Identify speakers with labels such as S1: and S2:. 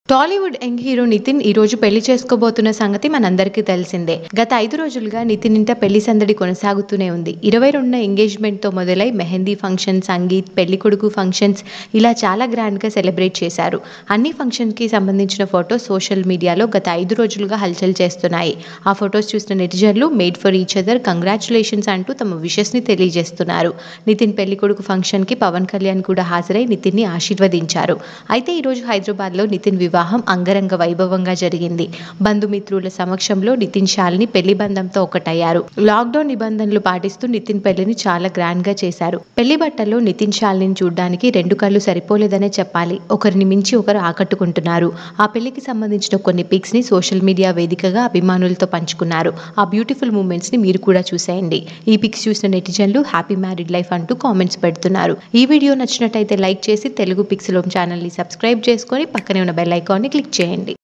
S1: Tollywood young hero Nitin ఈ రోజు పెళ్లి చేసుకోబోతున్న సంగతి మనందరికీ తెలిసిందే గత ఐదు రోజులుగా నితిన్ ఇంట పెళ్లి సందడి కొనసాగుతూనే ఉంది ఇరవై రెండున ఎంగేజ్మెంట్ తో మొదలై మెహందీ ఫంక్షన్ సంగీత్ పెళ్లి కొడుకు ఫంక్షన్స్ ఇలా చాలా గ్రాండ్ గా సెలబ్రేట్ చేశారు అన్ని ఫంక్షన్ కి సంబంధించిన ఫొటోస్ సోషల్ మీడియాలో గత ఐదు రోజులుగా హల్చల్ చేస్తున్నాయి ఆ ఫొటోస్ చూసిన నెటిజన్లు made for each other congratulations అంటూ తమ విషెస్ ని తెలియజేస్తున్నారు నితిన్ పెళ్లి కొడుకు ఫంక్షన్ కి పవన్ కళ్యాణ్ కూడా హాజరై నితిన్ ని ఆశీర్వదించారు అయితే ఈ రోజు హైదరాబాద్ లో నితిన్ వివాహం అంగరంగ వైభవంగా జరిగింది బంధుమిత్రుల సమక్షంలో నితిన్ శాలిని పెళ్లి బంధంతో ఒకటయ్యారు లాక్డౌన్ నిబంధనలు పాటిస్తూ నితిన్ పెళ్లిని చాలా గ్రాండ్ గా చేశారు పెళ్లి బట్టల్లో నితిన్ శాలిని చూడ్డానికి రెండు కళ్ళు సరిపోలేదనే చెప్పాలి ఒకరిని మించి ఒకరు ఆకట్టుకుంటున్నారు ఆ పెళ్లికి సంబంధించిన కొన్ని పిక్స్ ని సోషల్ మీడియా వేదికగా అభిమానులతో పంచుకున్నారు ఆ బ్యూటిఫుల్ మూమెంట్స్ ని మీరు కూడా చూసేయండి ఈ పిక్స్ చూసిన నెటిజన్లు హ్యాపీ మ్యారీడ్ లైఫ్ అంటూ కామెంట్స్ పెడుతున్నారు ఈ వీడియో నచ్చినట్టయితే లైక్ చేసి తెలుగు పిక్స్ లోమ్ ఛానల్ ని సబ్స్క్రైబ్ చేసుకొని పక్కనే ఉన్న బెల్ ఐకాన్ ని క్లిక్ చేయండి